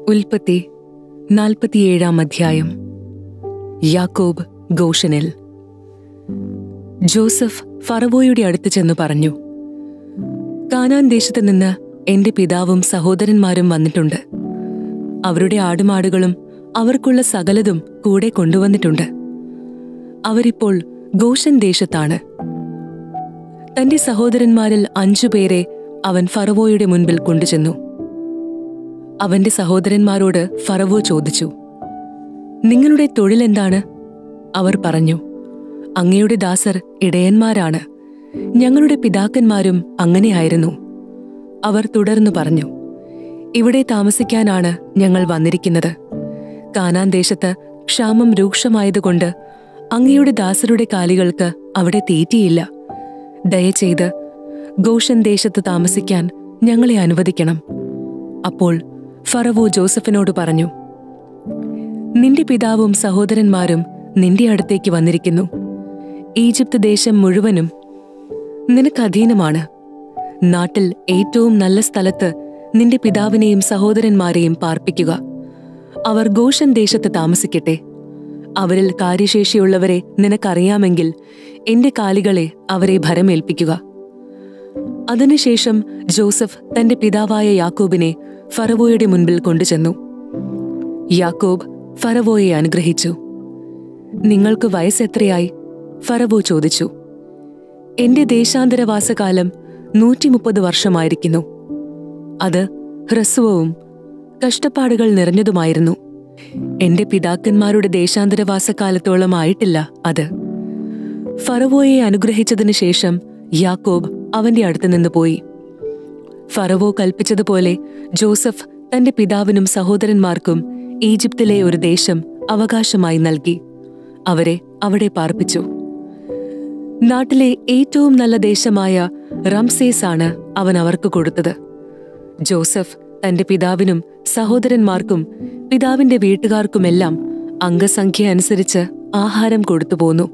ഉൽപ്പത്തി നാൽപ്പത്തിയേഴാം അധ്യായം യാക്കോബ് ഗോഷനിൽ ജോസഫ് ഫറവോയുടെ അടുത്ത് ചെന്നു പറഞ്ഞു കാനാൻ ദേശത്ത് നിന്ന് എന്റെ പിതാവും സഹോദരന്മാരും വന്നിട്ടുണ്ട് അവരുടെ ആടുമാടുകളും അവർക്കുള്ള സകലതും കൂടെ കൊണ്ടുവന്നിട്ടുണ്ട് അവരിപ്പോൾ ഗോഷൻ ദേശത്താണ് തന്റെ സഹോദരന്മാരിൽ അഞ്ചുപേരെ അവൻ ഫറവോയുടെ മുൻപിൽ കൊണ്ടുചെന്നു അവന്റെ സഹോദരന്മാരോട് ഫറവോ ചോദിച്ചു നിങ്ങളുടെ തൊഴിലെന്താണ് അവർ പറഞ്ഞു അങ്ങയുടെ ദാസർ ഇടയന്മാരാണ് ഞങ്ങളുടെ പിതാക്കന്മാരും അങ്ങനെയായിരുന്നു അവർ തുടർന്നു പറഞ്ഞു ഇവിടെ താമസിക്കാനാണ് ഞങ്ങൾ വന്നിരിക്കുന്നത് കാനാൻ ദേശത്ത് ക്ഷാമം രൂക്ഷമായതുകൊണ്ട് അങ്ങയുടെ ദാസരുടെ കാലികൾക്ക് അവിടെ തീറ്റിയില്ല ദയചെയ്ത് ഗോഷൻ ദേശത്ത് താമസിക്കാൻ ഞങ്ങളെ അനുവദിക്കണം അപ്പോൾ ഫറവോ ജോസഫിനോട് പറഞ്ഞു നിന്റെ പിതാവും സഹോദരന്മാരും നിന്റെ അടുത്തേക്ക് വന്നിരിക്കുന്നു ഈജിപ്ത് ദേശം മുഴുവനും നിനക്ക് അധീനമാണ് നാട്ടിൽ ഏറ്റവും നല്ല സ്ഥലത്ത് നിന്റെ പിതാവിനെയും സഹോദരന്മാരെയും പാർപ്പിക്കുക അവർ ഗോഷൻ ദേശത്ത് താമസിക്കട്ടെ അവരിൽ കാര്യശേഷിയുള്ളവരെ നിനക്കറിയാമെങ്കിൽ എന്റെ കാലികളെ അവരെ ഭരമേൽപ്പിക്കുക അതിനുശേഷം ജോസഫ് തന്റെ പിതാവായ യാക്കോബിനെ ഫറവോയുടെ മുൻപിൽ കൊണ്ടുചെന്നു യാക്കോബ് ഫറവോയെ അനുഗ്രഹിച്ചു നിങ്ങൾക്ക് വയസ്സെത്രയായി ഫറവോ ചോദിച്ചു എന്റെ ദേശാന്തരവാസകാലം നൂറ്റിമുപ്പത് വർഷമായിരിക്കുന്നു അത് ഹ്രസ്വവും കഷ്ടപ്പാടുകൾ നിറഞ്ഞതുമായിരുന്നു എന്റെ പിതാക്കന്മാരുടെ ദേശാന്തരവാസകാലത്തോളം ആയിട്ടില്ല അത് ഫറവോയെ അനുഗ്രഹിച്ചതിനു ശേഷം യാക്കോബ് അവന്റെ അടുത്ത് നിന്ന് പോയി ഫറവോ കൽപ്പിച്ചതുപോലെ ജോസഫ് തന്റെ പിതാവിനും സഹോദരന്മാർക്കും ഈജിപ്തിലെ ഒരു ദേശം അവകാശമായി നൽകി അവരെ അവിടെ പാർപ്പിച്ചു നാട്ടിലെ ഏറ്റവും നല്ല ദേശമായ റംസേസ് ആണ് അവൻ അവർക്ക് കൊടുത്തത് ജോസഫ് തന്റെ പിതാവിനും സഹോദരന്മാർക്കും പിതാവിന്റെ വീട്ടുകാർക്കുമെല്ലാം അംഗസംഖ്യ അനുസരിച്ച് ആഹാരം കൊടുത്തു പോന്നു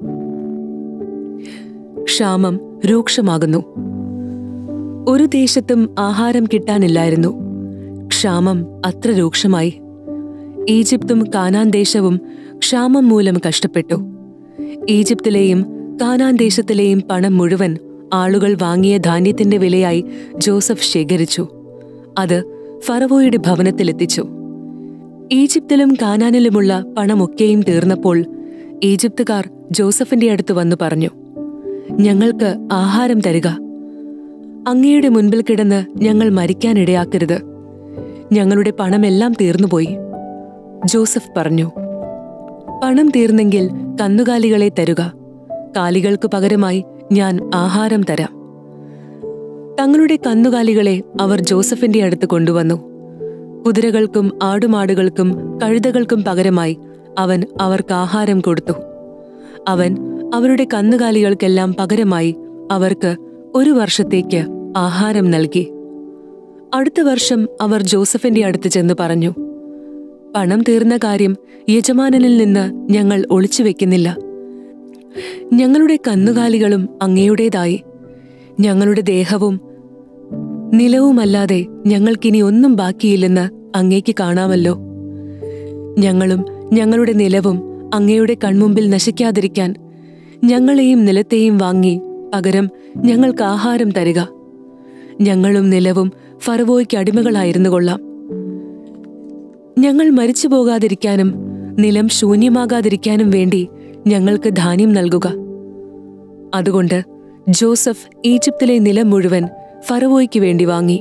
ക്ഷാമം രൂക്ഷമാകുന്നു ഒരു ദേശത്തും ആഹാരം കിട്ടാനില്ലായിരുന്നു ക്ഷാമം അത്ര രൂക്ഷമായി ഈജിപ്തും കാനാൻ ദേശവും ക്ഷാമം മൂലം കഷ്ടപ്പെട്ടു ഈജിപ്തിലെയും കാനാൻ ദേശത്തിലെയും പണം മുഴുവൻ ആളുകൾ വാങ്ങിയ ധാന്യത്തിന്റെ വിലയായി ജോസഫ് ശേഖരിച്ചു അത് ഫറവോയുടെ ഭവനത്തിലെത്തിച്ചു ഈജിപ്തിലും കാനാനിലുമുള്ള പണമൊക്കെയും തീർന്നപ്പോൾ ഈജിപ്തുകാർ ജോസഫിന്റെ അടുത്ത് വന്നു പറഞ്ഞു ഞങ്ങൾക്ക് ആഹാരം തരിക അങ്ങയുടെ മുൻപിൽ കിടന്ന് ഞങ്ങൾ മരിക്കാനിടയാക്കരുത് ഞങ്ങളുടെ പണമെല്ലാം തീർന്നുപോയി ജോസഫ് പറഞ്ഞു പണം തീർന്നെങ്കിൽ കന്നുകാലികളെ തരുക കാലികൾക്ക് പകരമായി ഞാൻ ആഹാരം തരാം തങ്ങളുടെ കന്നുകാലികളെ അവർ ജോസഫിന്റെ അടുത്ത് കൊണ്ടുവന്നു കുതിരകൾക്കും ആടുമാടുകൾക്കും കഴുതകൾക്കും പകരമായി അവൻ അവർക്ക് ആഹാരം കൊടുത്തു അവൻ അവരുടെ കന്നുകാലികൾക്കെല്ലാം പകരമായി അവർക്ക് ഒരു വർഷത്തേക്ക് ആഹാരം നൽകി അടുത്ത വർഷം അവർ ജോസഫിന്റെ അടുത്ത് ചെന്ന് പറഞ്ഞു പണം തീർന്ന കാര്യം യജമാനനിൽ നിന്ന് ഞങ്ങൾ ഒളിച്ചു വെക്കുന്നില്ല ഞങ്ങളുടെ കന്നുകാലികളും അങ്ങയുടേതായി ഞങ്ങളുടെ ദേഹവും നിലവുമല്ലാതെ ഞങ്ങൾക്കിനി ഒന്നും ബാക്കിയില്ലെന്ന് അങ്ങേക്ക് കാണാമല്ലോ ഞങ്ങളും ഞങ്ങളുടെ നിലവും അങ്ങയുടെ കൺമുമ്പിൽ നശിക്കാതിരിക്കാൻ ഞങ്ങളെയും നിലത്തെയും വാങ്ങി പകരം ഞങ്ങൾക്ക് ആഹാരം തരിക ഞങ്ങളും നിലവും ഫറവോയ്ക്ക് അടിമകളായിരുന്നു കൊള്ളാം ഞങ്ങൾ മരിച്ചു പോകാതിരിക്കാനും നിലം ശൂന്യമാകാതിരിക്കാനും വേണ്ടി ഞങ്ങൾക്ക് ധാന്യം നൽകുക അതുകൊണ്ട് ജോസഫ് ഈജിപ്തിലെ നിലം മുഴുവൻ ഫറവോയ്ക്ക് വേണ്ടി വാങ്ങി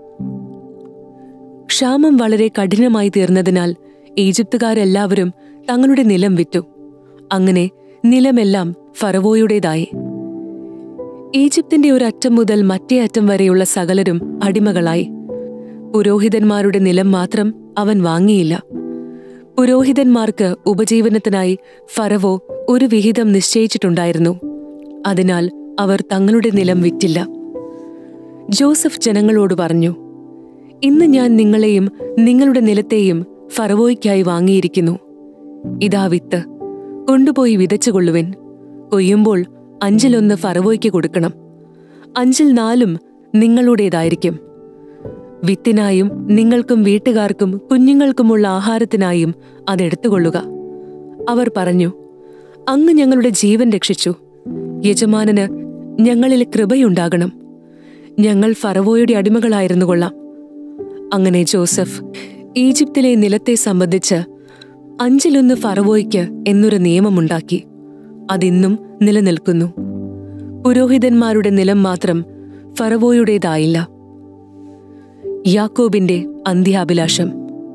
ക്ഷാമം വളരെ കഠിനമായി തീർന്നതിനാൽ ഈജിപ്തുകാരെല്ലാവരും തങ്ങളുടെ നിലം വിറ്റു അങ്ങനെ നിലമെല്ലാം ഫറവോയുടേതായി ഈജിപ്തിന്റെ ഒരു അറ്റം മുതൽ മറ്റേ അറ്റം വരെയുള്ള സകലരും അടിമകളായി പുരോഹിതന്മാരുടെ നിലം മാത്രം അവൻ വാങ്ങിയില്ല പുരോഹിതന്മാർക്ക് ഉപജീവനത്തിനായി ഫറവോ ഒരു വിഹിതം നിശ്ചയിച്ചിട്ടുണ്ടായിരുന്നു അതിനാൽ അവർ തങ്ങളുടെ നിലം വിറ്റില്ല ജോസഫ് ജനങ്ങളോട് പറഞ്ഞു ഇന്ന് ഞാൻ നിങ്ങളെയും നിങ്ങളുടെ നിലത്തെയും ഫറവോയ്ക്കായി വാങ്ങിയിരിക്കുന്നു ഇതാ വിത്ത് കൊണ്ടുപോയി വിതച്ചുകൊള്ളുവിൻ കൊയ്യുമ്പോൾ അഞ്ചിലൊന്ന് ഫറവോയ്ക്ക് കൊടുക്കണം അഞ്ചിൽ നാലും നിങ്ങളുടേതായിരിക്കും വിത്തിനായും നിങ്ങൾക്കും വീട്ടുകാർക്കും കുഞ്ഞുങ്ങൾക്കുമുള്ള ആഹാരത്തിനായും അതെടുത്തുകൊള്ളുക അവർ പറഞ്ഞു അങ്ങ് ഞങ്ങളുടെ ജീവൻ രക്ഷിച്ചു യജമാനന് ഞങ്ങളിൽ കൃപയുണ്ടാകണം ഞങ്ങൾ ഫറവോയുടെ അടിമകളായിരുന്നു കൊള്ളാം അങ്ങനെ ജോസഫ് ഈജിപ്തിലെ നിലത്തെ സംബന്ധിച്ച് അഞ്ചിലൊന്ന് ഫറവോയ്ക്ക് എന്നൊരു നിയമമുണ്ടാക്കി അതിന്നും നിലനിൽക്കുന്നു പുരോഹിതന്മാരുടെ നിലം മാത്രം ഫറവോയുടേതായില്ല യാക്കോബിന്റെ അന്ത്യാഭിലാഷം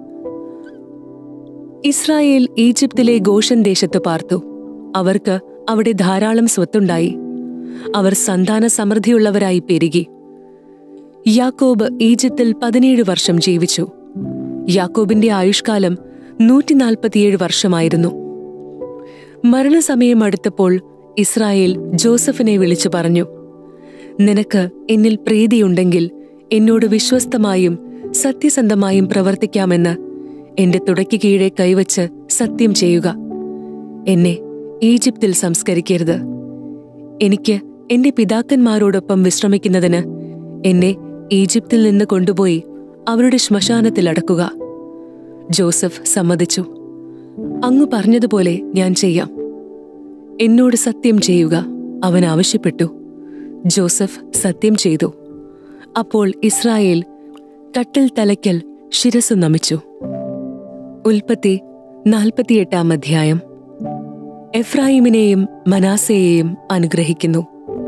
ഇസ്രായേൽ ഈജിപ്തിലെ ഗോഷൻ ദേശത്ത് പാർത്തു അവർക്ക് അവിടെ ധാരാളം സ്വത്തുണ്ടായി അവർ സന്താന സമൃദ്ധിയുള്ളവരായി പെരുകി യാക്കോബ് ഈജിപ്തിൽ പതിനേഴ് വർഷം ജീവിച്ചു യാക്കോബിന്റെ ആയുഷ്കാലം നൂറ്റിനാൽപ്പത്തിയേഴ് വർഷമായിരുന്നു മരണസമയം അടുത്തപ്പോൾ ഇസ്രായേൽ ജോസഫിനെ വിളിച്ചു പറഞ്ഞു നിനക്ക് എന്നിൽ പ്രീതിയുണ്ടെങ്കിൽ എന്നോട് വിശ്വസ്തമായും സത്യസന്ധമായും പ്രവർത്തിക്കാമെന്ന് എന്റെ തുടയ്ക്ക് കീഴെ കൈവച്ച് സത്യം ചെയ്യുക എന്നെ ഈജിപ്തിൽ സംസ്കരിക്കരുത് എനിക്ക് എന്റെ പിതാക്കന്മാരോടൊപ്പം വിശ്രമിക്കുന്നതിന് എന്നെ ഈജിപ്തിൽ നിന്ന് കൊണ്ടുപോയി അവരുടെ ശ്മശാനത്തിൽ അടക്കുക ജോസഫ് സമ്മതിച്ചു അങ്ങ് പറഞ്ഞതുപോലെ ഞാൻ ചെയ്യാം എന്നോട് സത്യം ചെയ്യുക അവൻ ആവശ്യപ്പെട്ടു ജോസഫ് സത്യം ചെയ്തു അപ്പോൾ ഇസ്രായേൽ കട്ടിൽ തലയ്ക്കൽ ശിരസ് നമിച്ചു ഉൽപ്പത്തി നാൽപ്പത്തിയെട്ടാം അധ്യായം എഫ്രായിമിനെയും മനാസയെയും അനുഗ്രഹിക്കുന്നു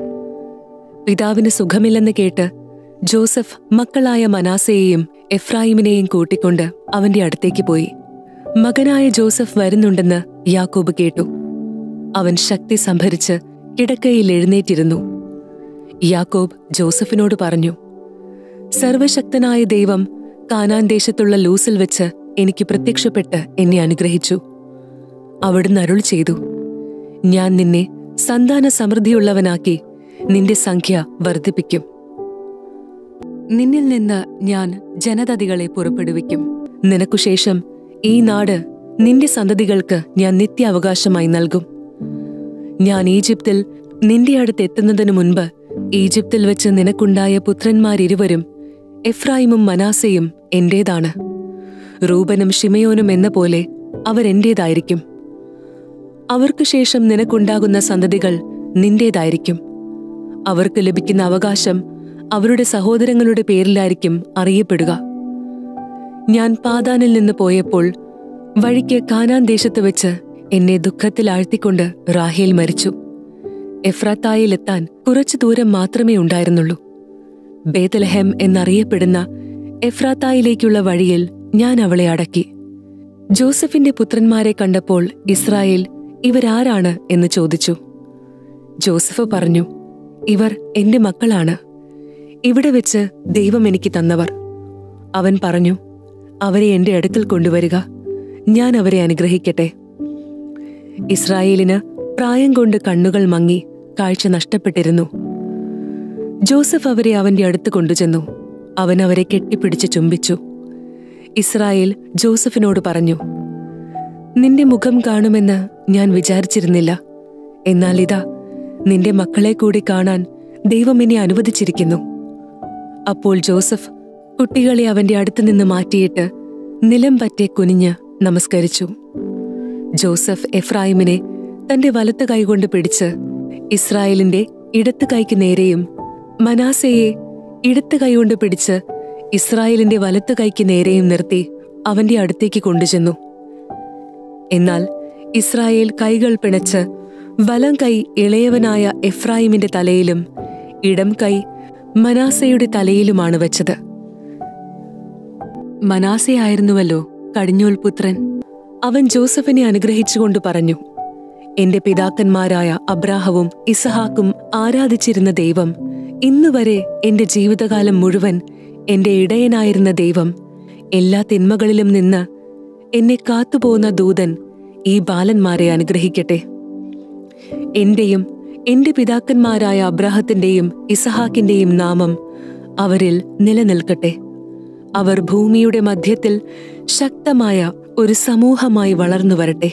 പിതാവിന് സുഖമില്ലെന്ന് കേട്ട് ജോസഫ് മക്കളായ മനാസയെയും എഫ്രായിമിനെയും കൂട്ടിക്കൊണ്ട് അവന്റെ അടുത്തേക്ക് പോയി മകനായ ജോസഫ് വരുന്നുണ്ടെന്ന് യാക്കോബ് കേട്ടു അവൻ ശക്തി സംഭരിച്ച് കിടക്കയിൽ എഴുന്നേറ്റിരുന്നു യാക്കോബ് ജോസഫിനോട് പറഞ്ഞു സർവശക്തനായ ദൈവം കാനാൻ ദേശത്തുള്ള ലൂസിൽ വെച്ച് എനിക്ക് പ്രത്യക്ഷപ്പെട്ട് എന്നെ അനുഗ്രഹിച്ചു അവിടുന്ന് അരുൾ ചെയ്തു ഞാൻ നിന്നെ സന്താന സമൃദ്ധിയുള്ളവനാക്കി നിന്റെ സംഖ്യ വർദ്ധിപ്പിക്കും നിന്നിൽ നിന്ന് ഞാൻ ജനതതികളെ പുറപ്പെടുവിക്കും നിനക്കു ശേഷം ഈ നാട് നിന്റെ സന്തതികൾക്ക് ഞാൻ നിത്യാവകാശമായി നൽകും ഞാൻ ഈജിപ്തിൽ നിന്റെ അടുത്ത് എത്തുന്നതിനു മുൻപ് ഈജിപ്തിൽ വെച്ച് നിനക്കുണ്ടായ പുത്രന്മാരിരുവരും എഫ്രായിമും മനാസയും എന്റേതാണ് റൂബനും ഷിമയോനും എന്ന പോലെ അവരെന്റേതായിരിക്കും അവർക്ക് ശേഷം നിനക്കുണ്ടാകുന്ന സന്തതികൾ നിന്റേതായിരിക്കും അവർക്ക് ലഭിക്കുന്ന അവകാശം അവരുടെ സഹോദരങ്ങളുടെ പേരിലായിരിക്കും അറിയപ്പെടുക ഞാൻ പാതാനിൽ നിന്ന് പോയപ്പോൾ വഴിക്ക് കാനാൻ ദേശത്ത് വെച്ച് എന്നെ ദുഃഖത്തിൽ ആഴ്ത്തിക്കൊണ്ട് റാഹേൽ മരിച്ചു എഫ്രാത്തായിലെത്താൻ കുറച്ചു ദൂരം മാത്രമേ ഉണ്ടായിരുന്നുള്ളൂ ബേതലഹെം എന്നറിയപ്പെടുന്ന എഫ്രാത്തായിലേക്കുള്ള വഴിയിൽ ഞാൻ അവളെ അടക്കി ജോസഫിന്റെ പുത്രന്മാരെ കണ്ടപ്പോൾ ഇസ്രായേൽ ഇവരാരാണ് എന്ന് ചോദിച്ചു ജോസഫ് പറഞ്ഞു ഇവർ എന്റെ മക്കളാണ് ഇവിടെ വെച്ച് ദൈവം എനിക്ക് തന്നവർ അവൻ പറഞ്ഞു അവരെ എന്റെ അടുക്കൽ കൊണ്ടുവരിക ഞാൻ അവരെ അനുഗ്രഹിക്കട്ടെ ഇസ്രായേലിന് പ്രായം കൊണ്ട് കണ്ണുകൾ മങ്ങി കാഴ്ച നഷ്ടപ്പെട്ടിരുന്നു ജോസഫ് അവരെ അവന്റെ അടുത്ത് കൊണ്ടുചെന്നു അവൻ അവരെ കെട്ടിപ്പിടിച്ച് ചുംബിച്ചു ഇസ്രായേൽ ജോസഫിനോട് പറഞ്ഞു നിന്റെ മുഖം കാണുമെന്ന് ഞാൻ വിചാരിച്ചിരുന്നില്ല എന്നാൽ ഇതാ നിന്റെ മക്കളെ കൂടി കാണാൻ ദൈവം എന്നെ അനുവദിച്ചിരിക്കുന്നു അപ്പോൾ ജോസഫ് കുട്ടികളെ അവന്റെ അടുത്ത് നിന്ന് മാറ്റിയിട്ട് നിലം പറ്റെ കുനിഞ്ഞ് നമസ്കരിച്ചു ജോസഫ് എഫ്രായിമിനെ തന്റെ വലത്ത് കൈകൊണ്ട് പിടിച്ച് ഇസ്രായേലിന്റെ ഇടത്ത് കൈക്ക് നേരെയും മനാസയെ ഇടത്ത് കൈകൊണ്ട് പിടിച്ച് ഇസ്രായേലിന്റെ വലത്ത് കൈക്ക് നേരെയും നിർത്തി അവന്റെ അടുത്തേക്ക് കൊണ്ടുചെന്നു എന്നാൽ ഇസ്രായേൽ കൈകൾ പിണച്ച് വലം കൈ ഇളയവനായ എഫ്രായിമിന്റെ തലയിലും ഇടം കൈ മനാസയുടെ തലയിലുമാണ് വെച്ചത് മനാസയായിരുന്നുവല്ലോ കടിഞ്ഞൂൽ പുത്രൻ അവൻ ജോസഫിനെ അനുഗ്രഹിച്ചുകൊണ്ട് പറഞ്ഞു എന്റെ പിതാക്കന്മാരായ അബ്രാഹവും ഇസഹാക്കും ആരാധിച്ചിരുന്ന ദൈവം ഇന്നുവരെ എന്റെ ജീവിതകാലം മുഴുവൻ എന്റെ ഇടയനായിരുന്ന ദൈവം എല്ലാ തിന്മകളിലും നിന്ന് എന്നെ കാത്തുപോകുന്ന ദൂതൻ ഈ ബാലന്മാരെ അനുഗ്രഹിക്കട്ടെ എന്റെയും എന്റെ പിതാക്കന്മാരായ അബ്രാഹത്തിന്റെയും ഇസഹാക്കിന്റെയും നാമം അവരിൽ നിലനിൽക്കട്ടെ അവർ ഭൂമിയുടെ മധ്യത്തിൽ ശക്തമായ ഒരു സമൂഹമായി വളർന്നു വരട്ടെ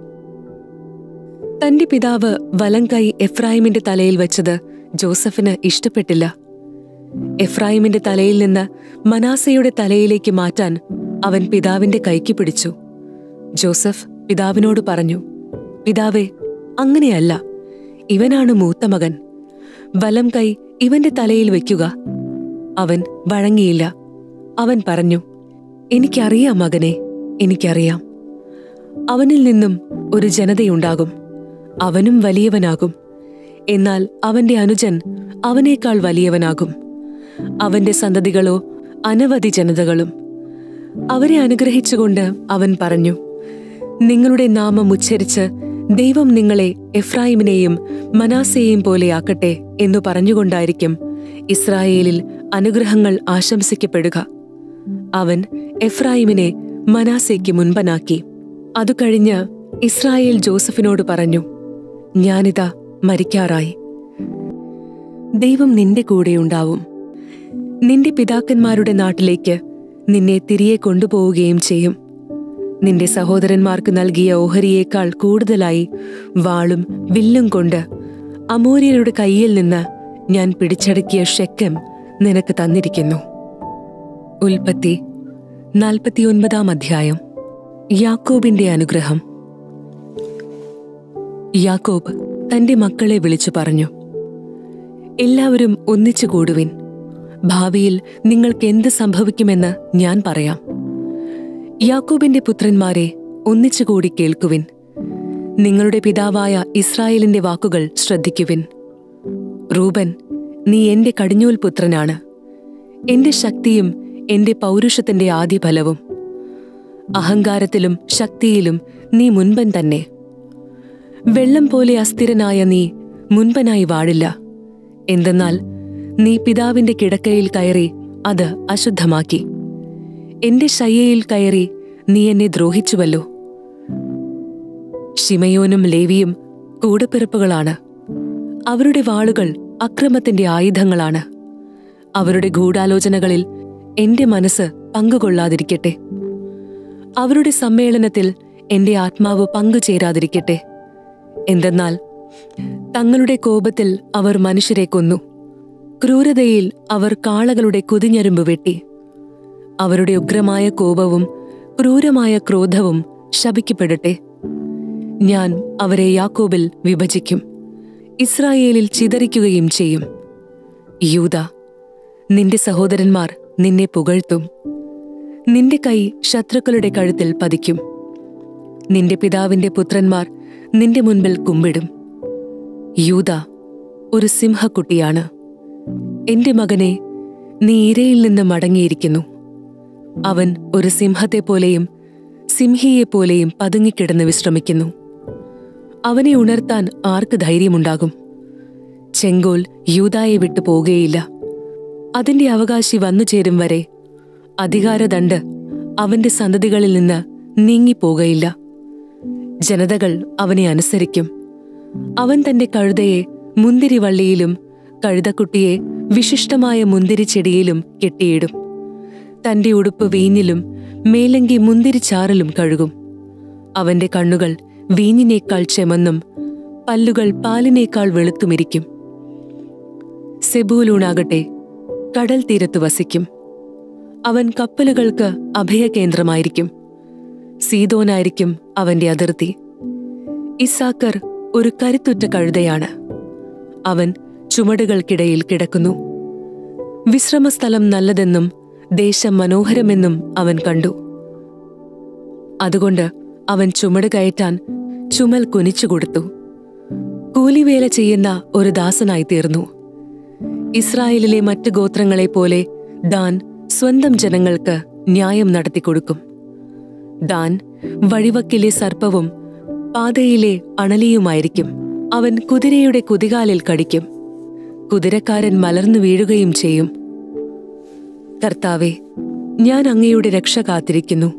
തന്റെ പിതാവ് വലങ്കൈ എഫ്രായിമിന്റെ തലയിൽ വെച്ചത് ജോസഫിന് ഇഷ്ടപ്പെട്ടില്ല എഫ്രായിമിന്റെ തലയിൽ നിന്ന് മനാസയുടെ തലയിലേക്ക് മാറ്റാൻ അവൻ പിതാവിന്റെ കൈക്ക് പിടിച്ചു ജോസഫ് പിതാവിനോട് പറഞ്ഞു പിതാവേ അങ്ങനെയല്ല ഇവനാണ് മൂത്ത മകൻ വലം കൈ ഇവന്റെ തലയിൽ വെക്കുക അവൻ വഴങ്ങിയില്ല അവൻ പറഞ്ഞു എനിക്കറിയാം മകനെ എനിക്കറിയാം അവനിൽ നിന്നും ഒരു ജനതയുണ്ടാകും അവനും വലിയവനാകും എന്നാൽ അവന്റെ അനുജൻ അവനേക്കാൾ വലിയവനാകും അവന്റെ സന്തതികളോ അനവധി ജനതകളും അവരെ അനുഗ്രഹിച്ചുകൊണ്ട് അവൻ പറഞ്ഞു നിങ്ങളുടെ നാമം ഉച്ചരിച്ച് ദൈവം നിങ്ങളെ എഫ്രായിമിനെയും മനാസയെയും പോലെയാക്കട്ടെ എന്നു പറഞ്ഞുകൊണ്ടായിരിക്കും ഇസ്രായേലിൽ അനുഗ്രഹങ്ങൾ ആശംസിക്കപ്പെടുക അവൻ എഫ്രായിമിനെ മനാസയ്ക്ക് മുൻപനാക്കി അതു കഴിഞ്ഞ് ഇസ്രായേൽ ജോസഫിനോട് പറഞ്ഞു ഞാനിതാ മരിക്കാറായി ദൈവം നിന്റെ കൂടെയുണ്ടാവും നിന്റെ പിതാക്കന്മാരുടെ നാട്ടിലേക്ക് നിന്നെ തിരികെ കൊണ്ടുപോവുകയും ചെയ്യും നിന്റെ സഹോദരന്മാർക്ക് നൽകിയ ഓഹരിയേക്കാൾ കൂടുതലായി വാളും വില്ലും കൊണ്ട് അമോര്യരുടെ കയ്യിൽ നിന്ന് ഞാൻ പിടിച്ചടക്കിയ ഷെക്കം നിനക്ക് തന്നിരിക്കുന്നു ഉൽപ്പത്തി നാൽപ്പത്തിയൊൻപതാം അധ്യായം യാക്കോബിന്റെ അനുഗ്രഹം യാക്കോബ് തന്റെ മക്കളെ വിളിച്ചു പറഞ്ഞു എല്ലാവരും ഒന്നിച്ചു കൂടുവിൻ ഭാവിയിൽ നിങ്ങൾക്ക് എന്ത് സംഭവിക്കുമെന്ന് ഞാൻ പറയാം യാക്കോബിന്റെ പുത്രന്മാരെ ഒന്നിച്ചുകൂടി കേൾക്കുവിൻ നിങ്ങളുടെ പിതാവായ ഇസ്രായേലിന്റെ വാക്കുകൾ ശ്രദ്ധിക്കുവിൻ റൂബൻ നീ എന്റെ കടിഞ്ഞൂൽ പുത്രനാണ് എന്റെ ശക്തിയും എന്റെ പൗരുഷത്തിന്റെ ആദ്യഫലവും അഹങ്കാരത്തിലും ശക്തിയിലും നീ മുൻപൻ തന്നെ വെള്ളം പോലെ അസ്ഥിരനായ നീ മുൻപനായി വാഴില്ല എന്തെന്നാൽ നീ പിതാവിന്റെ കിടക്കയിൽ കയറി അത് അശുദ്ധമാക്കി എന്റെ ശയ്യയിൽ കയറി നീ എന്നെ ദ്രോഹിച്ചുവല്ലോ ഷിമയോനും ലേവിയും കൂടപ്പിറപ്പുകളാണ് അവരുടെ വാളുകൾ അക്രമത്തിന്റെ ആയുധങ്ങളാണ് അവരുടെ ഗൂഢാലോചനകളിൽ എന്റെ മനസ്സ് പങ്കുകൊള്ളാതിരിക്കട്ടെ അവരുടെ സമ്മേളനത്തിൽ എന്റെ ആത്മാവ് പങ്കുചേരാതിരിക്കട്ടെ എന്തെന്നാൽ തങ്ങളുടെ കോപത്തിൽ അവർ മനുഷ്യരെ കൊന്നു ക്രൂരതയിൽ അവർ കാളകളുടെ കുതിഞ്ഞരുമ്പ് വെട്ടി അവരുടെ ഉഗ്രമായ കോപവും ക്രൂരമായ ക്രോധവും ശപിക്കപ്പെടട്ടെ ഞാൻ അവരെ യാക്കോബിൽ വിഭജിക്കും ഇസ്രായേലിൽ ചിതറിക്കുകയും ചെയ്യും യൂത നിന്റെ സഹോദരന്മാർ നിന്നെ പുകഴ്ത്തും നിന്റെ കൈ ശത്രുക്കളുടെ കഴുത്തിൽ പതിക്കും നിന്റെ പിതാവിന്റെ പുത്രന്മാർ നിന്റെ മുൻപിൽ കുമ്പിടും യൂത ഒരു സിംഹക്കുട്ടിയാണ് എന്റെ മകനെ നീ ഇരയിൽ നിന്ന് മടങ്ങിയിരിക്കുന്നു അവൻ ഒരു സിംഹത്തെപ്പോലെയും സിംഹിയെപ്പോലെയും പതുങ്ങിക്കിടന്ന് വിശ്രമിക്കുന്നു അവനെ ഉണർത്താൻ ആർക്ക് ധൈര്യമുണ്ടാകും ചെങ്കോൽ യൂതായെ വിട്ടു പോകുകയില്ല അതിന്റെ അവകാശി വന്നു ചേരും വരെ അധികാരദണ്ഡ് അവന്റെ സന്തതികളിൽ നിന്ന് നീങ്ങിപ്പോകയില്ല ജനതകൾ അവനെ അനുസരിക്കും അവൻ തന്റെ കഴുതയെ മുന്തിരിവള്ളിയിലും കഴുതക്കുട്ടിയെ വിശിഷ്ടമായ മുന്തിരിച്ചെടിയിലും കെട്ടിയിടും തന്റെ ഉടുപ്പ് വീഞ്ഞിലും മേലങ്കി മുന്തിരിച്ചാറിലും കഴുകും അവന്റെ കണ്ണുകൾ വീഞ്ഞിനേക്കാൾ ചെമന്നും പല്ലുകൾ പാലിനേക്കാൾ വെളുത്തുമിരിക്കും സെബൂലൂണാകട്ടെ കടൽ തീരത്ത് വസിക്കും അവൻ കപ്പലുകൾക്ക് അഭയകേന്ദ്രമായിരിക്കും സീതോനായിരിക്കും അവന്റെ അതിർത്തി ഇസാക്കർ ഒരു കരുത്തുറ്റ കഴുതയാണ് അവൻ ചുമടുകൾക്കിടയിൽ കിടക്കുന്നു വിശ്രമസ്ഥലം നല്ലതെന്നും ദേശം മനോഹരമെന്നും അവൻ കണ്ടു അതുകൊണ്ട് അവൻ ചുമട് കയറ്റാൻ ചുമൽ കുനിച്ചുകൊടുത്തു കൂലിവേല ചെയ്യുന്ന ഒരു ദാസനായി തീർന്നു ഇസ്രായേലിലെ മറ്റ് ഗോത്രങ്ങളെ പോലെ ദാൻ സ്വന്തം ജനങ്ങൾക്ക് ന്യായം നടത്തിക്കൊടുക്കും ദാൻ വഴിവക്കിലെ സർപ്പവും പാതയിലെ അണലിയുമായിരിക്കും അവൻ കുതിരയുടെ കുതികാലിൽ കടിക്കും കുതിരക്കാരൻ മലർന്നു വീഴുകയും ചെയ്യും കർത്താവെ ഞാൻ അങ്ങയുടെ രക്ഷ കാത്തിരിക്കുന്നു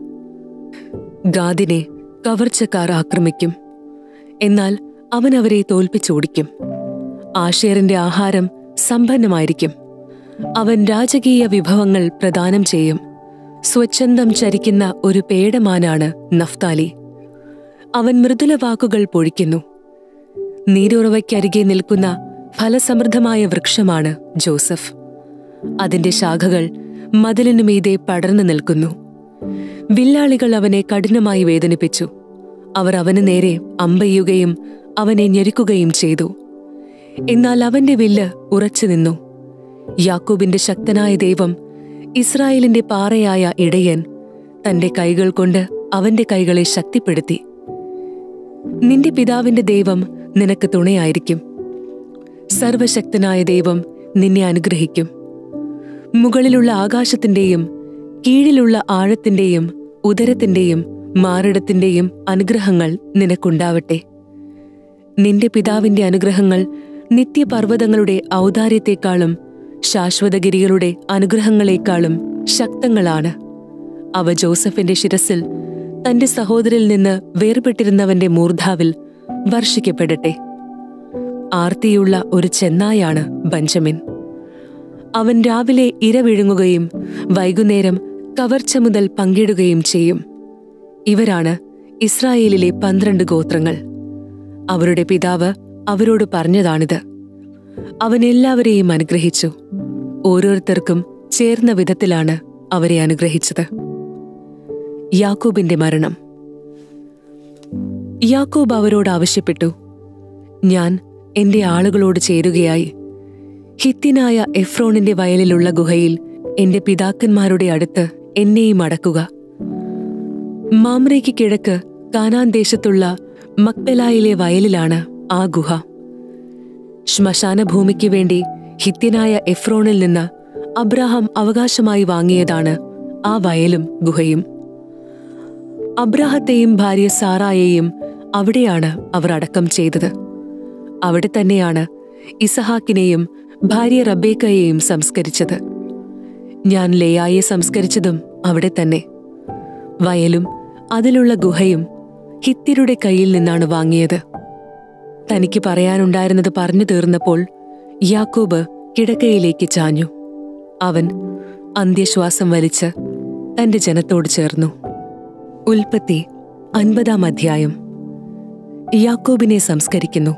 ഗാദിനെ കവർച്ചക്കാർ ആക്രമിക്കും എന്നാൽ അവൻ അവരെ തോൽപ്പിച്ചോടിക്കും ആഷേറിന്റെ ആഹാരം സമ്പന്നമായിരിക്കും അവൻ രാജകീയ വിഭവങ്ങൾ പ്രദാനം ചെയ്യും സ്വച്ഛന്തം ചരിക്കുന്ന ഒരു പേടമാനാണ് നഫ്താലി അവൻ മൃദുല വാക്കുകൾ പൊഴിക്കുന്നു നീരുറവയ്ക്കരികെ നിൽക്കുന്ന ഫലസമൃദ്ധമായ വൃക്ഷമാണ് ജോസഫ് അതിന്റെ ശാഖകൾ മതിലിനു മീതെ പടർന്നു നിൽക്കുന്നു വില്ലാളികൾ അവനെ കഠിനമായി വേദനിപ്പിച്ചു അവർ അവന് നേരെ അമ്പെയ്യുകയും അവനെ ഞെരുക്കുകയും ചെയ്തു എന്നാൽ അവന്റെ വില്ല് ഉറച്ചു നിന്നു യാക്കോബിന്റെ ശക്തനായ ദൈവം ഇസ്രായേലിന്റെ പാറയായ ഇടയൻ തന്റെ കൈകൾ കൊണ്ട് അവന്റെ കൈകളെ ശക്തിപ്പെടുത്തി നിന്റെ പിതാവിന്റെ ദൈവം നിനക്ക് തുണയായിരിക്കും സർവശക്തനായ ദൈവം നിന്നെ അനുഗ്രഹിക്കും മുകളിലുള്ള ആകാശത്തിന്റെയും കീഴിലുള്ള ആഴത്തിന്റെയും ഉദരത്തിന്റെയും മാറിടത്തിന്റെയും അനുഗ്രഹങ്ങൾ നിനക്കുണ്ടാവട്ടെ നിന്റെ പിതാവിന്റെ അനുഗ്രഹങ്ങൾ നിത്യപർവ്വതങ്ങളുടെ ഔദാര്യത്തെക്കാളും ശാശ്വതഗിരികളുടെ അനുഗ്രഹങ്ങളെക്കാളും ശക്തങ്ങളാണ് അവ ജോസഫിന്റെ ശിരസിൽ തന്റെ സഹോദരിൽ നിന്ന് വേർപെട്ടിരുന്നവന്റെ മൂർധാവിൽ വർഷിക്കപ്പെടട്ടെ ആർത്തിയുള്ള ഒരു ചെന്നായാണ് ബഞ്ചമിൻ അവൻ രാവിലെ ഇര വിഴുങ്ങുകയും വൈകുന്നേരം കവർച്ച മുതൽ പങ്കിടുകയും ചെയ്യും ഇവരാണ് ഇസ്രായേലിലെ പന്ത്രണ്ട് ഗോത്രങ്ങൾ അവരുടെ പിതാവ് അവരോട് പറഞ്ഞതാണിത് അവൻ എല്ലാവരെയും അനുഗ്രഹിച്ചു ഓരോരുത്തർക്കും ചേർന്ന വിധത്തിലാണ് അവരെ അനുഗ്രഹിച്ചത് യാക്കോബിന്റെ മരണം യാക്കോബ് അവരോട് ആവശ്യപ്പെട്ടു ഞാൻ എന്റെ ആളുകളോട് ചേരുകയായി ഹിത്തിനായ എഫ്രോണിന്റെ വയലിലുള്ള ഗുഹയിൽ എന്റെ പിതാക്കന്മാരുടെ അടുത്ത് എന്നെയും അടക്കുക മാമ്രയ്ക്ക് കിഴക്ക് കാനാൻ ദേശത്തുള്ള മക്പെലായിലെ വയലിലാണ് ആ ഗുഹ ശ്മശാന ഭൂമിക്ക് വേണ്ടി ഹിത്യനായ എഫ്രോണിൽ നിന്ന് അബ്രാഹാം അവകാശമായി വാങ്ങിയതാണ് ആ വയലും ഗുഹയും അബ്രാഹത്തെയും ഭാര്യ സാറായെയും അവിടെയാണ് അവർ അടക്കം ചെയ്തത് അവിടെ തന്നെയാണ് ഇസഹാക്കിനെയും ഭാര്യ റബേക്കയെയും സംസ്കരിച്ചത് ഞാൻ ലേയായെ സംസ്കരിച്ചതും അവിടെ തന്നെ വയലും അതിലുള്ള ഗുഹയും ഹിത്തിരുടെ കയ്യിൽ നിന്നാണ് വാങ്ങിയത് തനിക്ക് പറയാനുണ്ടായിരുന്നത് പറഞ്ഞു തീർന്നപ്പോൾ യാക്കോബ് കിടക്കയിലേക്ക് ചാഞ്ഞു അവൻ അന്ത്യശ്വാസം വലിച്ച് തന്റെ ജനത്തോട് ചേർന്നു ഉൽപ്പത്തി അൻപതാം അധ്യായം യാക്കോബിനെ സംസ്കരിക്കുന്നു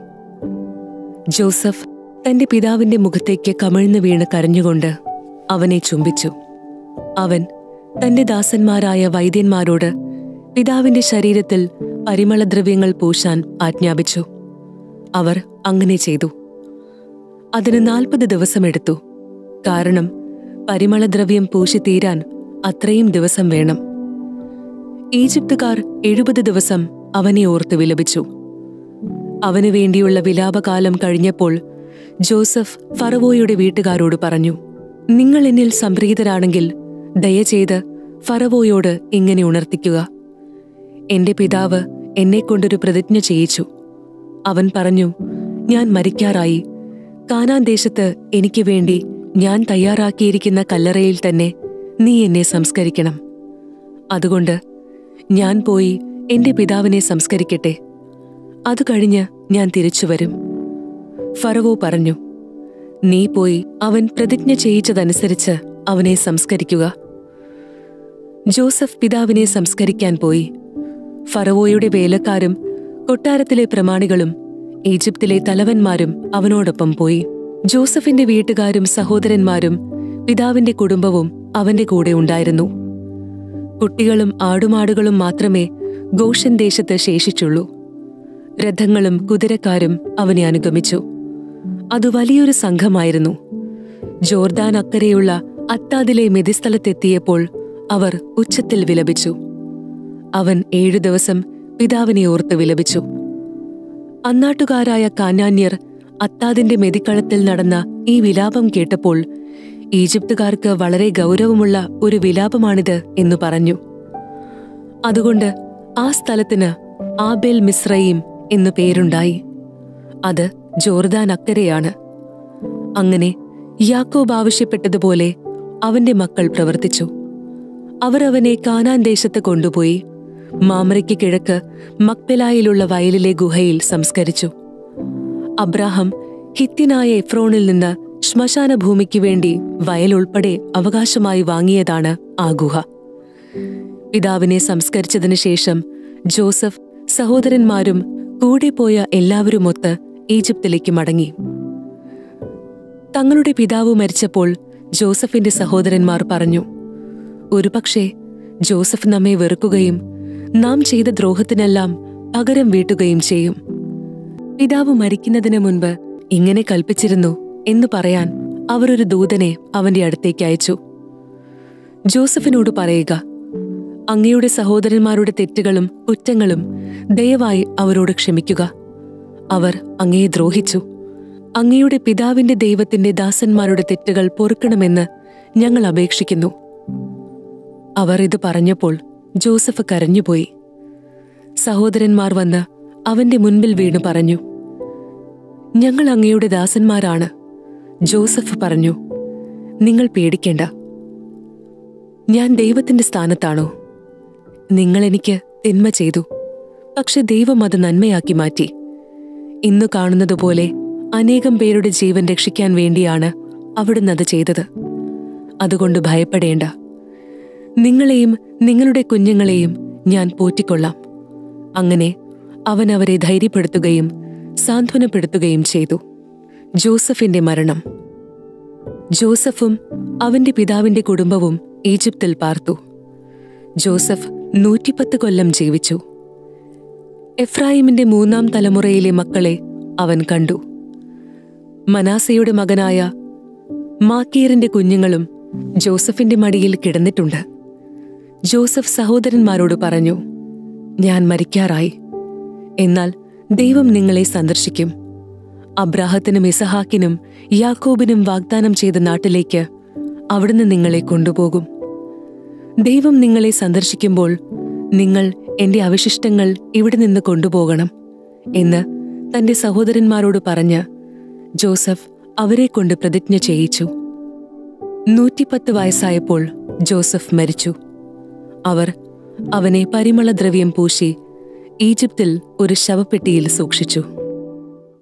ജോസഫ് തന്റെ പിതാവിന്റെ മുഖത്തേക്ക് കമിഴ്ന്നു വീണ് കരഞ്ഞുകൊണ്ട് അവനെ ചുംബിച്ചു അവൻ തന്റെ ദാസന്മാരായ വൈദ്യന്മാരോട് പിതാവിന്റെ ശരീരത്തിൽ പരിമളദ്രവ്യങ്ങൾ പൂശാൻ ആജ്ഞാപിച്ചു അവർ അങ്ങനെ ചെയ്തു അതിന് നാൽപ്പത് ദിവസമെടുത്തു കാരണം പരിമളദ്രവ്യം പൂശിത്തീരാൻ അത്രയും ദിവസം വേണം ഈജിപ്തുകാർ എഴുപത് ദിവസം അവനെ ഓർത്ത് വിലപിച്ചു അവനു വേണ്ടിയുള്ള വിലാപകാലം കഴിഞ്ഞപ്പോൾ ജോസഫ് ഫറവോയുടെ വീട്ടുകാരോട് പറഞ്ഞു നിങ്ങൾ എന്നിൽ സംപ്രീതരാണെങ്കിൽ ദയചെയ്ത് ഫറവോയോട് ഇങ്ങനെ ഉണർത്തിക്കുക എന്റെ പിതാവ് എന്നെക്കൊണ്ടൊരു പ്രതിജ്ഞ ചെയ്യിച്ചു അവൻ പറഞ്ഞു ഞാൻ മരിക്കാറായി കാനാൻ ദേശത്ത് എനിക്ക് വേണ്ടി ഞാൻ തയ്യാറാക്കിയിരിക്കുന്ന കല്ലറയിൽ തന്നെ നീ എന്നെ സംസ്കരിക്കണം അതുകൊണ്ട് ഞാൻ പോയി എന്റെ പിതാവിനെ സംസ്കരിക്കട്ടെ അത് കഴിഞ്ഞ് ഞാൻ തിരിച്ചു വരും ഫറവോ പറഞ്ഞു നീ പോയി അവൻ പ്രതിജ്ഞ ചെയ്യിച്ചതനുസരിച്ച് അവനെ സംസ്കരിക്കുക ജോസഫ് പിതാവിനെ സംസ്കരിക്കാൻ പോയി ഫറവോയുടെ വേലക്കാരും കൊട്ടാരത്തിലെ പ്രമാണികളും ഈജിപ്തിലെ തലവന്മാരും അവനോടൊപ്പം പോയി ജോസഫിന്റെ വീട്ടുകാരും സഹോദരന്മാരും പിതാവിന്റെ കുടുംബവും അവന്റെ കൂടെ ഉണ്ടായിരുന്നു കുട്ടികളും ആടുമാടുകളും മാത്രമേ ഗോഷൻ ദേശത്ത് ശേഷിച്ചുള്ളൂ രഥങ്ങളും കുതിരക്കാരും അവനെ അനുഗമിച്ചു അത് വലിയൊരു സംഘമായിരുന്നു ജോർദാൻ അക്കരെയുള്ള അത്താദിലെ മെതിസ്ഥലത്തെത്തിയപ്പോൾ അവർ ഉച്ചത്തിൽ വിലപിച്ചു അവൻ ഏഴു ദിവസം പിതാവിനെ ഓർത്ത് വിലപിച്ചു അന്നാട്ടുകാരായ കാനാന്യർ അത്താദിന്റെ മെതിക്കളത്തിൽ നടന്ന ഈ വിലാപം കേട്ടപ്പോൾ ഈജിപ്തുകാർക്ക് വളരെ ഗൗരവമുള്ള ഒരു വിലാപമാണിത് എന്നു പറഞ്ഞു അതുകൊണ്ട് ആ സ്ഥലത്തിന് ആബേൽ മിശ്രയും എന്നു പേരുണ്ടായി അത് ജോർദാൻ അക്കരെയാണ് അങ്ങനെ യാക്കോബ് ആവശ്യപ്പെട്ടതുപോലെ അവന്റെ മക്കൾ പ്രവർത്തിച്ചു അവർ അവനെ കാനാൻ ദേശത്ത് കൊണ്ടുപോയി മാമരയ്ക്ക് കിഴക്ക് മക്പെലായിലുള്ള വയലിലെ ഗുഹയിൽ സംസ്കരിച്ചു അബ്രാഹം ഹിത്യനായ എഫ്രോണിൽ നിന്ന് ശ്മശാന ഭൂമിക്ക് വേണ്ടി വയൽ ഉൾപ്പെടെ അവകാശമായി വാങ്ങിയതാണ് ആ ഗുഹ പിതാവിനെ സംസ്കരിച്ചതിനു ശേഷം ജോസഫ് സഹോദരന്മാരും കൂടെ പോയ എല്ലാവരുമൊത്ത് ഈജിപ്തിലേക്ക് മടങ്ങി തങ്ങളുടെ പിതാവ് മരിച്ചപ്പോൾ ജോസഫിന്റെ സഹോദരന്മാർ പറഞ്ഞു ഒരുപക്ഷെ ജോസഫ് നമ്മെ വെറുക്കുകയും നാം ചെയ്ത ദ്രോഹത്തിനെല്ലാം പകരം വീട്ടുകയും ചെയ്യും പിതാവ് മരിക്കുന്നതിന് മുൻപ് ഇങ്ങനെ കൽപ്പിച്ചിരുന്നു എന്ന് പറയാൻ അവർ ഒരു ദൂതനെ അവന്റെ അടുത്തേക്ക് അയച്ചു ജോസഫിനോട് പറയുക അങ്ങയുടെ സഹോദരന്മാരുടെ തെറ്റുകളും കുറ്റങ്ങളും ദയവായി അവരോട് ക്ഷമിക്കുക അവർ അങ്ങയെ ദ്രോഹിച്ചു അങ്ങയുടെ പിതാവിന്റെ ദൈവത്തിന്റെ ദാസന്മാരുടെ തെറ്റുകൾ പൊറുക്കണമെന്ന് ഞങ്ങൾ അപേക്ഷിക്കുന്നു അവർ ഇത് പറഞ്ഞപ്പോൾ ജോസഫ് കരഞ്ഞുപോയി സഹോദരന്മാർ വന്ന് അവന്റെ മുൻപിൽ വീണു പറഞ്ഞു ഞങ്ങൾ അങ്ങയുടെ ദാസന്മാരാണ് ജോസഫ് പറഞ്ഞു നിങ്ങൾ പേടിക്കേണ്ട ഞാൻ ദൈവത്തിന്റെ സ്ഥാനത്താണോ നിങ്ങൾ എനിക്ക് തിന്മ ചെയ്തു പക്ഷെ ദൈവം അത് നന്മയാക്കി മാറ്റി ഇന്നു കാണുന്നതുപോലെ അനേകം പേരുടെ ജീവൻ രക്ഷിക്കാൻ വേണ്ടിയാണ് അവിടുന്ന് അത് ചെയ്തത് അതുകൊണ്ട് ഭയപ്പെടേണ്ട നിങ്ങളെയും നിങ്ങളുടെ കുഞ്ഞുങ്ങളെയും ഞാൻ പോറ്റിക്കൊള്ളാം അങ്ങനെ അവൻ അവരെ ധൈര്യപ്പെടുത്തുകയും സാന്ത്വനപ്പെടുത്തുകയും ചെയ്തു ജോസഫിന്റെ മരണം ജോസഫും അവന്റെ പിതാവിന്റെ കുടുംബവും ഈജിപ്തിൽ പാർത്തു ജോസഫ് നൂറ്റിപ്പത്ത് കൊല്ലം ജീവിച്ചു എഫ്രായിമിന്റെ മൂന്നാം തലമുറയിലെ മക്കളെ അവൻ കണ്ടു മനാസയുടെ മകനായ മാക്കീറിന്റെ കുഞ്ഞുങ്ങളും ജോസഫിന്റെ മടിയിൽ കിടന്നിട്ടുണ്ട് ജോസഫ് സഹോദരന്മാരോട് പറഞ്ഞു ഞാൻ മരിക്കാറായി എന്നാൽ ദൈവം നിങ്ങളെ സന്ദർശിക്കും അബ്രാഹത്തിനും ഇസഹാക്കിനും യാക്കോബിനും വാഗ്ദാനം ചെയ്ത നാട്ടിലേക്ക് അവിടുന്ന് നിങ്ങളെ കൊണ്ടുപോകും ദൈവം നിങ്ങളെ സന്ദർശിക്കുമ്പോൾ നിങ്ങൾ എന്റെ അവശിഷ്ടങ്ങൾ ഇവിടെ നിന്ന് കൊണ്ടുപോകണം എന്ന് തന്റെ സഹോദരന്മാരോട് പറഞ്ഞ് ജോസഫ് അവരെ കൊണ്ട് പ്രതിജ്ഞ ചെയ്യിച്ചു നൂറ്റിപ്പത്ത് വയസ്സായപ്പോൾ ജോസഫ് മരിച്ചു അവർ അവനെ പരിമളദ്രവ്യം പൂശി ഈജിപ്തിൽ ഒരു ശവപ്പെട്ടിയിൽ സൂക്ഷിച്ചു